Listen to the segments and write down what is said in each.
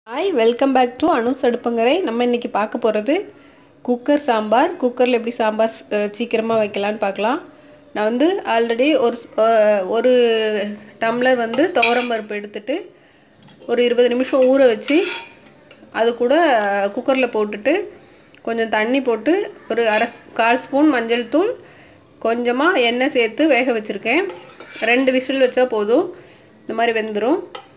hi welcome back to Anu's Adupangarai நம்ம இன்னைக்கு பார்க்க போகிறது குக்கர் சாம்பார் குக்கரில் எப்படி சாம்பார் சீக்கிரமாக வைக்கலான்னு பார்க்கலாம் நான் வந்து ஆல்ரெடி ஒரு ஸ்- அஹ், ஒரு டம்ளர் வந்து துவரம் பருப்பு எடுத்துட்டு ஒரு இருபது நிமிஷம் ஊற வச்சு அது கூட குக்கரில் போட்டுட்டு கொஞ்சம் தண்ணி போட்டு ஒரு அரை ஸ்- கால் ஸ்பூன் மஞ்சள் தூள் கொஞ்சமாக எண்ணெய் சேர்த்து வேக வச்சுருக்கேன் ரெண்டு விசில் வச்சா போதும் இந்த மாதிரி வெந்துடும்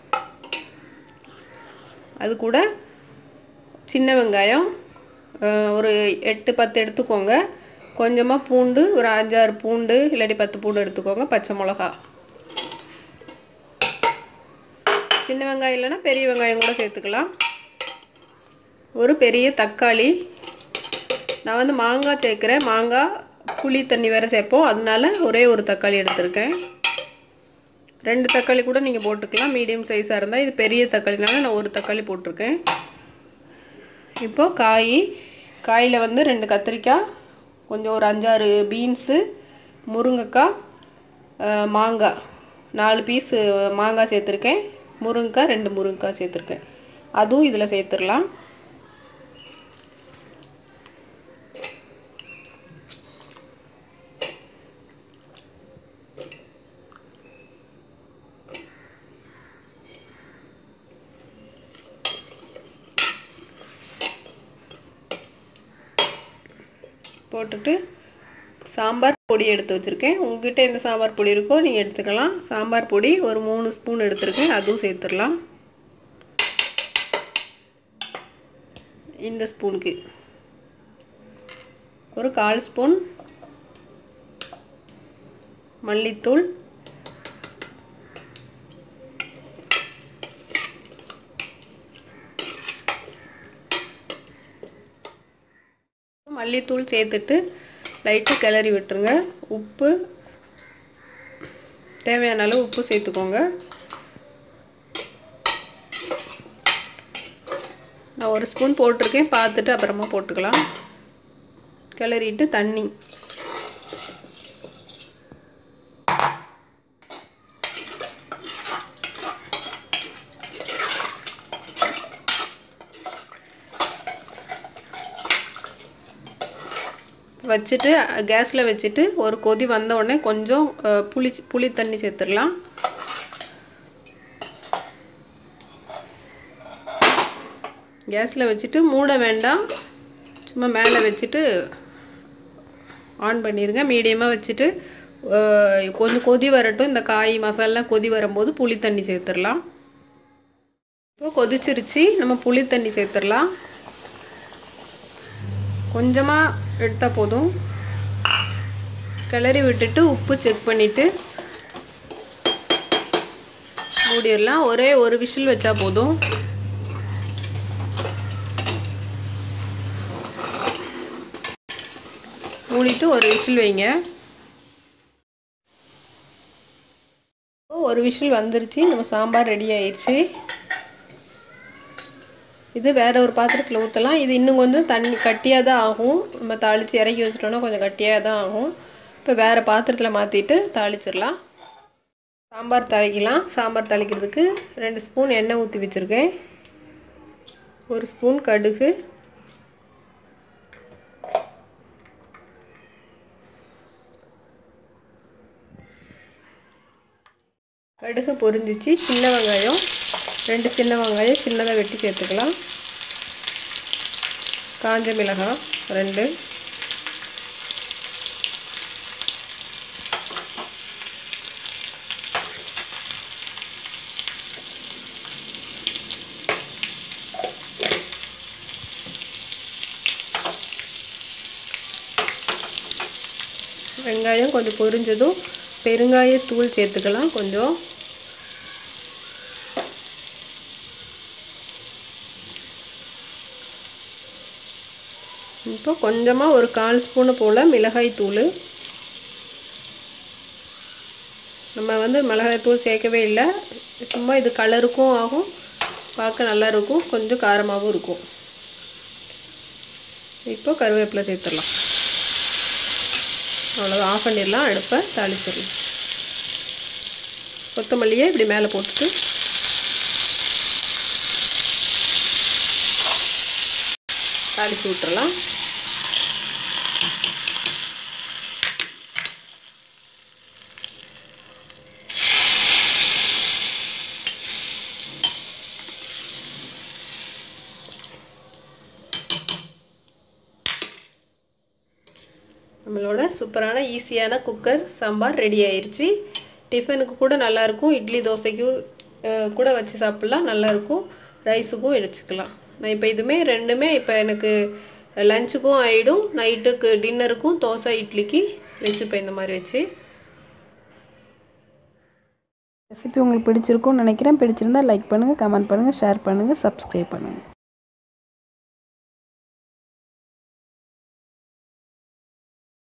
அது கூட சின்ன வெங்காயம் அஹ், ஒரு எட்டு பத்து எடுத்துக்கோங்க கொஞ்சமாக பூண்டு ஒரு அஞ்சாறு பூண்டு இல்லாட்டி பத்து பூண்டு எடுத்துக்கோங்க பச்சை மிளகா சின்ன வெங்காயம் இல்லைன்னா பெரிய வெங்காயம் கூட சேர்த்துக்கலாம் ஒரு பெரிய தக்காளி நான் வந்து மாங்காய் சேர்க்குறேன் மாங்காய் புளி தண்ணி வேறு சேர்ப்போம் அதனால ஒரே ஒரு தக்காளி எடுத்திருக்கேன் ரெண்டு தக்காளி கூட நீங்கள் போட்டுக்கலாம் மீடியம் சைஸாக இருந்தால் இது பெரிய தக்காளினால நான் ஒரு தக்காளி போட்டிருக்கேன் இப்போ காய் காயில் வந்து ரெண்டு கத்திரிக்காய் கொஞ்சம் ஒரு அஞ்சாறு பீன்ஸு முருங்கைக்காய் அஹ், மாங்காய் நாலு பீஸு மாங்காய் சேர்த்துருக்கேன் முருங்கைக்காய் ரெண்டு முருங்கைக்காய் சேர்த்துருக்கேன் அதுவும் இதில் சேர்த்துடலாம் போட்டுட்டு சாம்பார் பொடி எடுத்து வச்சுருக்கேன் உங்ககிட்ட எந்த சாம்பார் பொடி இருக்கோ நீங்கள் எடுத்துக்கலாம் சாம்பார் பொடி ஒரு மூணு ஸ்பூன் எடுத்திருக்கேன் அதுவும் சேர்த்துடலாம் இந்த ஸ்பூனுக்கு ஒரு கால் ஸ்பூன் மல்லித்தூள் மல்லித்தூள் சேர்த்துட்டு லைட்டாக கிளறி விட்டுருங்க உப்பு தேவையான அளவு உப்பு சேர்த்துக்கோங்க நான் ஒரு ஸ்பூன் போட்டிருக்கேன் பார்த்துட்டு அப்புறமா போட்டுக்கலாம் கிளறிட்டு தண்ணி வச்சுட்டு கேஸில் வச்சுட்டு ஒரு கொதி வந்த உடனே கொஞ்சம் அஹ், புளி புளி தண்ணி சேர்த்துடலாம் கேஸில் வச்சுட்டு மூட வேண்டாம் சும்மா மேலே வச்சுட்டு ஆன் பண்ணிடுங்க மீடியமாக வச்சுட்டு அஹ், கொஞ்சம் கொதி வரட்டும் இந்த காய் மசாலா கொதி வரும்போது புளி தண்ணி சேர்த்துடலாம் இப்போ கொதிச்சிருச்சு நம்ம புளி தண்ணி சேர்த்துடலாம் கொஞ்சமாக எடுத்தால் போதும் கிளறி விட்டுட்டு உப்பு செக் பண்ணிவிட்டு மூடிடலாம் ஒரே ஒரு விசில் வச்சா போதும் மூடிட்டு ஒரு விசில் வைங்க ஒரு விசில் வந்துருச்சு நம்ம சாம்பார் ரெடி ஆயிடுச்சு இது வேற ஒரு பாத்திரத்தில் ஊற்றலாம் இது இன்னும் கொஞ்சம் தண்ணி கட்டியாக தான் ஆகும் நம்ம தாளித்து இறக்கி வச்சிட்டோம்னா கொஞ்சம் கட்டியாக தான் ஆகும் இப்போ வேறு பாத்திரத்தில் மாற்றிட்டு தாளிச்சிடலாம் சாம்பார் தாளிக்கலாம் சாம்பார் தாளிக்கிறதுக்கு ரெண்டு ஸ்பூன் எண்ணெய் ஊற்றி வச்சுருக்கேன் ஒரு ஸ்பூன் கடுகு கடுகு பொரிஞ்சிச்சு சின்ன வெங்காயம் ரெண்டு சின்ன வெங்காயம் சின்னதாக வெட்டி சேர்த்துக்கலாம் காஞ்ச மிளகாய் ரெண்டு வெங்காயம் கொஞ்சம் பொரிஞ்சதும் பெருங்காயத்தூள் சேர்த்துக்கலாம் கொஞ்சம் இப்போ கொஞ்சமாக ஒரு கால் ஸ்பூனு போல் மிளகாய் தூள் நம்ம வந்து மிளகாய் தூள் சேர்க்கவே இல்லை சும்மா இது கலருக்கும் ஆகும் பார்க்க நல்லா இருக்கும் கொஞ்சம் காரமாகவும் இருக்கும் இப்போ கருவேப்பிலை சேர்த்துடலாம் அவ்வளோதான் ஆஃப் பண்ணிடலாம் அடுப்பை தாளிச்சிடலாம் கொத்தமல்லியை இப்படி மேலே போட்டுட்டு தாளித்து விட்டுறலாம் நம்மளோட சூப்பரான ஈஸியான குக்கர் சாம்பார் ரெடி ஆயிடுச்சு டிஃபனுக்கு கூட நல்லாயிருக்கும் இட்லி தோசைக்கும் கூட வச்சு சாப்பிட்லாம் நல்லாயிருக்கும் ரைஸுக்கும் வச்சுக்கலாம் நான் இப்போ இதுவுமே ரெண்டுமே இப்போ எனக்கு லஞ்சுக்கும் ஆகிடும் நைட்டுக்கு டின்னருக்கும் தோசை இட்லிக்கு வச்சுப்பேன் இந்த மாதிரி வச்சு ரெசிபி உங்களுக்கு பிடிச்சிருக்கும்னு நினைக்கிறேன் பிடிச்சிருந்தா லைக் பண்ணுங்கள் கமெண்ட் பண்ணுங்கள் ஷேர் பண்ணுங்கள் சப்ஸ்கிரைப் பண்ணுங்கள்